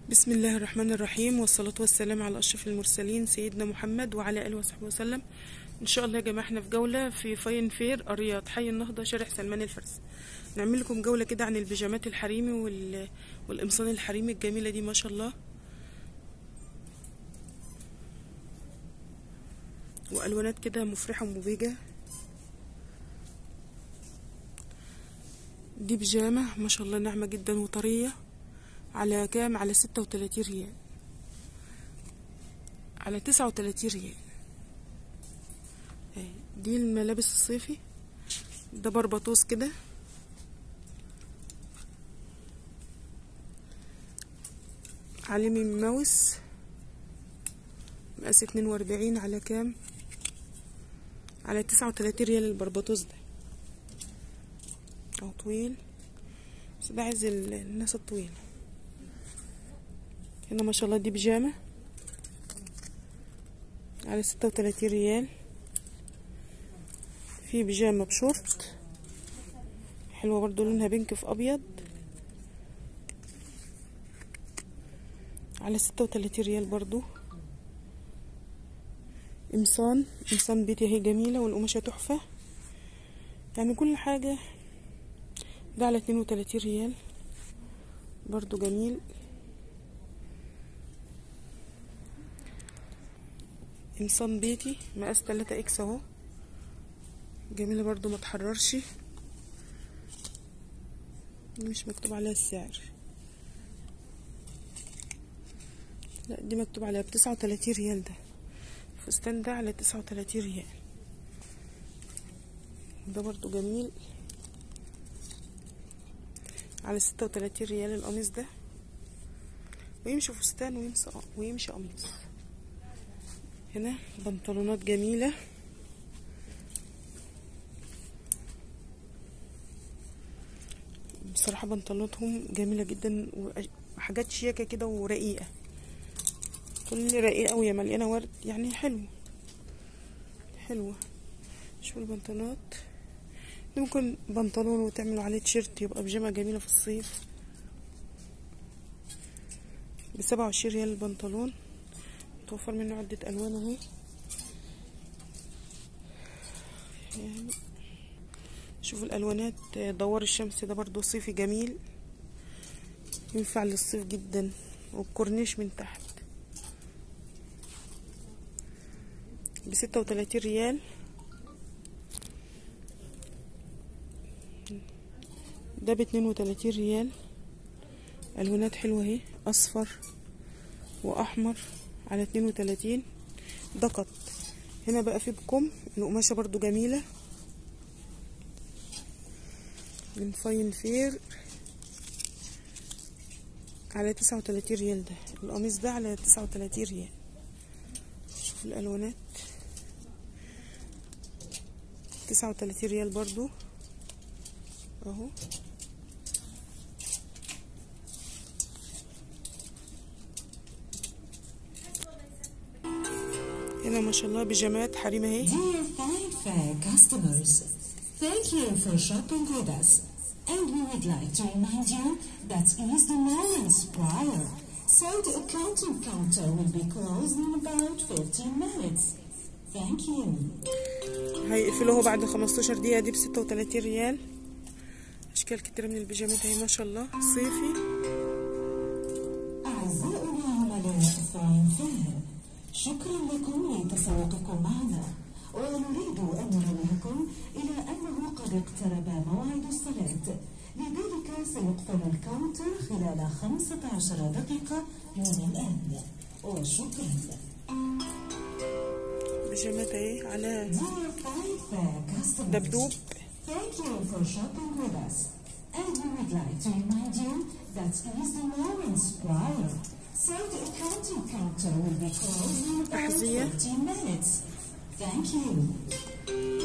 بسم الله الرحمن الرحيم والصلاة والسلام على أشرف المرسلين سيدنا محمد وعلى آله وصحبه وسلم إن شاء الله يا جماعة احنا في جولة في فاين فير الرياض حي النهضة شارع سلمان الفارسي نعمل لكم جولة كده عن البيجامات الحريمي وال... والقمصان الحريمي الجميلة دي ما شاء الله وألوانات كده مفرحة ومبهجة دي بيجامة ما شاء الله ناعمة جدا وطرية على كام على ستة وتلاتين ريال على تسعة وتلاتين ريال اهي دي الملابس الصيفي ده بربطوس كده عليه من ماوس مقاس اتنين واربعين على كام على تسعة وتلاتين ريال البربطوس ده او طويل بس ده عايز الناس الطويله هنا ما شاء الله دي بيجامة على ستة وتلاتين ريال في بيجامة بشورت حلوة برضو لونها بينك في أبيض على ستة وتلاتين ريال برضو قمصان قمصان بيتي اهي جميلة والقماشة تحفة يعني كل حاجة ده على اتنين وتلاتين ريال برضو جميل قمصان بيتي مقاس تلاتة اكس اهو جميلة برضو ما تحررش دي مش مكتوب عليها السعر لا دي مكتوب عليها بتسعة وتلاتين ريال ده الفستان ده على تسعة وتلاتين ريال ده برضو جميل على ستة وتلاتين ريال القميص ده ويمشي فستان ويمشي ويمشي قميص هنا بنطلونات جميلة بصراحة بنطلوناتهم جميلة جدا وحاجات شياكة كده ورقيقة كل رقيقة وهي مليانة ورد يعني حلو حلوة شوفوا البنطلونات ممكن بنطلون وتعملوا عليه تيشيرت يبقى بيجامة جميلة في الصيف بسبعة وعشرين ريال البنطلون توفر منه عدة ألوان اهي يعني شوفوا الألوانات دوار الشمس ده برضو صيفي جميل ينفع للصيف جدا والكورنيش من تحت بستة وتلاتين ريال ده باتنين وتلاتين ريال ألوانات حلوة اهي أصفر وأحمر على اتنين وتلاتين ده قط هنا بقى في بكم القماشة برضو جميلة من فاين فير على تسعة وتلاتين ريال ده القميص ده على تسعة وتلاتين ريال شوف الألوانات تسعة وتلاتين ريال برضو اهو هنا ما شاء الله بيجامات حريم اهي Dear Fine Fair customers, thank you for shopping with us. And we would like to remind you that is the moments prior. So the accounting counter will be closed in about 15 minutes. Thank you. هيقفلوه بعد 15 دقيقة دي بستة وتلاتين ريال أشكال كتيرة من البيجامات اهي ما شاء الله صيفي أعزائنا عملاء فاين فير شكرا لكم لتسوقكم معنا ونريد أن ننبهكم إلى أنه قد اقترب موعد الصلاة لذلك سيقفل الكاونتر خلال 15 دقيقة من الآن وشكرا بيجامات اهي على Dear Fine Fair customers, دبدوب Thank you for shopping with us. And we would like to remind you that it is the moments prior. So the accounting counter will be closed in about أحذية. 15 minutes. Thank you.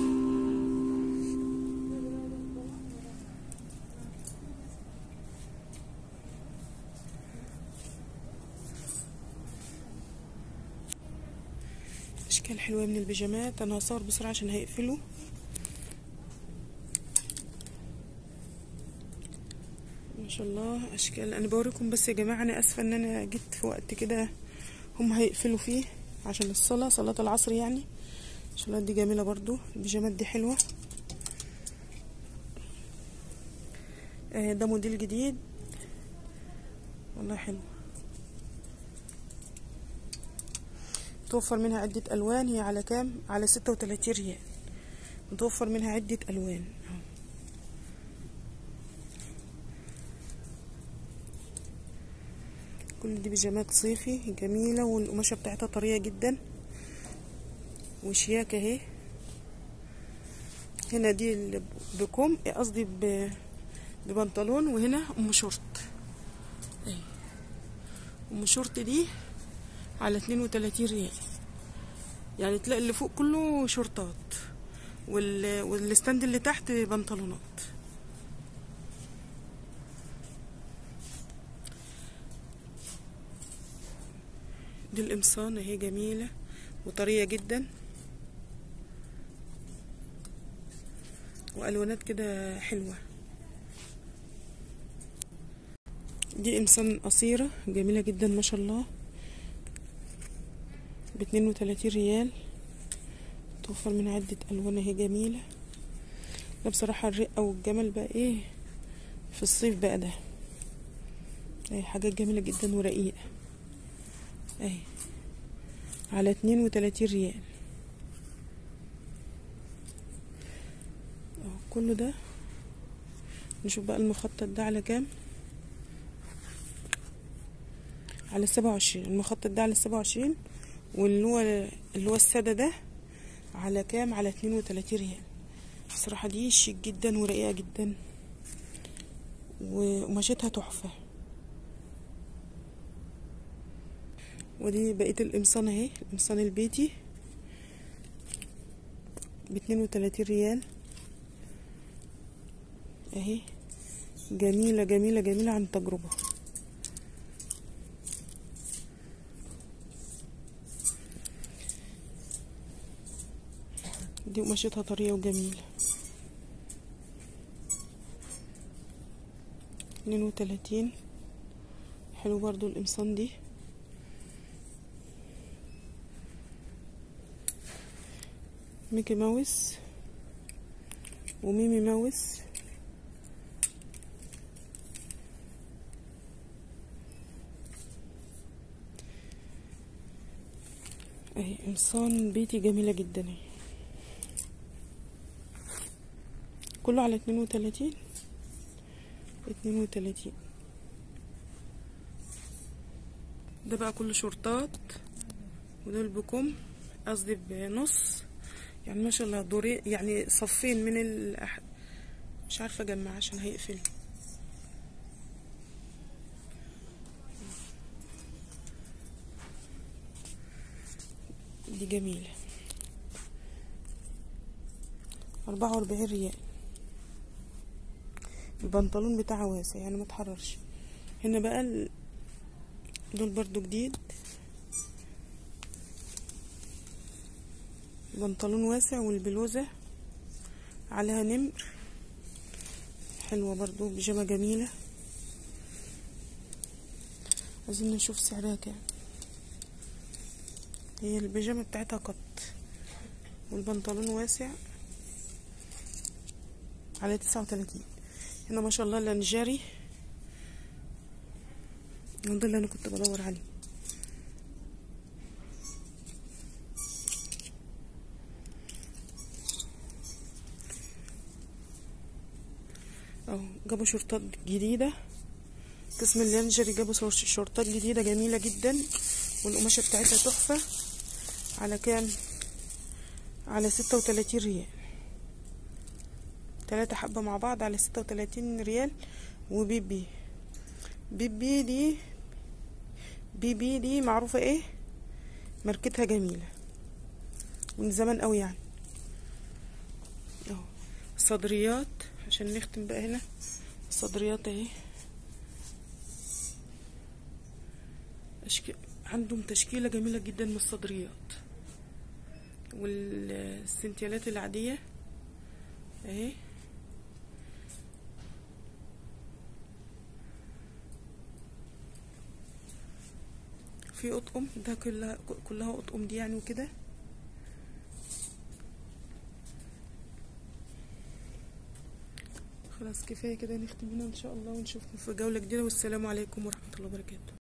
أشكال حلوة من البيجامات أنا هصور بسرعة عشان هيقفلوا ما شاء شاء الله اشكال انا بوريكم بس يا جماعه انا اسفه ان انا جيت في وقت كده هم هيقفلوا فيه عشان الصلاه صلاه العصر يعني ان شاء الله دي جميله برضو البيجامات دي حلوه آه، ده موديل جديد والله حلو متوفر منها عدة ألوان هي على كام؟ على ستة وتلاتين ريال متوفر منها عدة ألوان أهو. كل دي بيجامات صيفي جميلة والقماشة بتاعتها طرية جدا وشياكة اهي هنا دي ال- بكم قصدي ب- ببنطلون وهنا ام شورت اهي ام شورت دي على اتنين وتلاتين ريال يعني تلاقي اللي فوق كله شورتات وال... والستاند اللي تحت بنطلونات دي القمصان اهي جميلة وطرية جدا والوانات كده حلوة دي قمصان قصيرة جميلة جدا ما شاء الله باتنين وتلاتين ريال توفر من عدة ألوان اهي جميلة ده بصراحة الرقة والجمال بقى ايه في الصيف بقى ده اهي حاجات جميلة جدا ورقيقة اهي على اتنين وتلاتين ريال اهو كله ده نشوف بقى المخطط ده على كام على سبعة وعشرين المخطط ده على سبعة وعشرين واللي هو اللي هو السادة ده على كام على اتنين وتلاتين ريال بصراحة دي شيك جدا ورقيقة جدا وقماشتها تحفة ودي بقية القمصان اهي القمصان البيتي باتنين وتلاتين ريال اهي جميلة جميلة جميلة عن تجربة دي قماشتها طرية وجميلة اتنين وتلاتين حلو برضو القمصان دي ميكي ماوس وميمي ماوس اهي قمصان بيتي جميلة جدا اهي كله على اتنين وتلاتين اتنين وتلاتين ده بقى كله شورتات ودول بكم قصدي بنص يعني ما شاء الله دوري يعني صفين من ال مش عارفه اجمع عشان هيقفل دي جميله أربعة وأربعين ريال البنطلون بتاعها واسع يعني ما تحررش هنا بقى ال... دول برضو جديد بنطلون واسع والبلوزة عليها نمر حلوة برضو بيجامة جميلة عايزين نشوف سعرها كام هي البيجامة بتاعتها قط والبنطلون واسع على تسعة وتلاتين هنا ما شاء الله لانجاري ده اللي انا كنت بدور عليه اهو جابوا شورتات جديدة قسم اللانجري جابوا شور- شورتات جديدة جميلة جدا والقماشة بتاعتها تحفة على كام على ستة وتلاتين ريال تلاتة حبة مع بعض على ستة وتلاتين ريال وبيبي بيبي دي بيبي دي معروفة ايه ماركتها جميلة من زمان قوي يعني اهو صدريات عشان نختم بقى هنا الصدريات اهي أشك... عندهم تشكيلة جميلة جدا من الصدريات والسنتيالات العادية اهي في اطقم ده كلها كلها اطقم دي يعني وكده خلاص كفايه كده نختم هنا ان شاء الله ونشوفكم في جوله جديده والسلام عليكم ورحمه الله وبركاته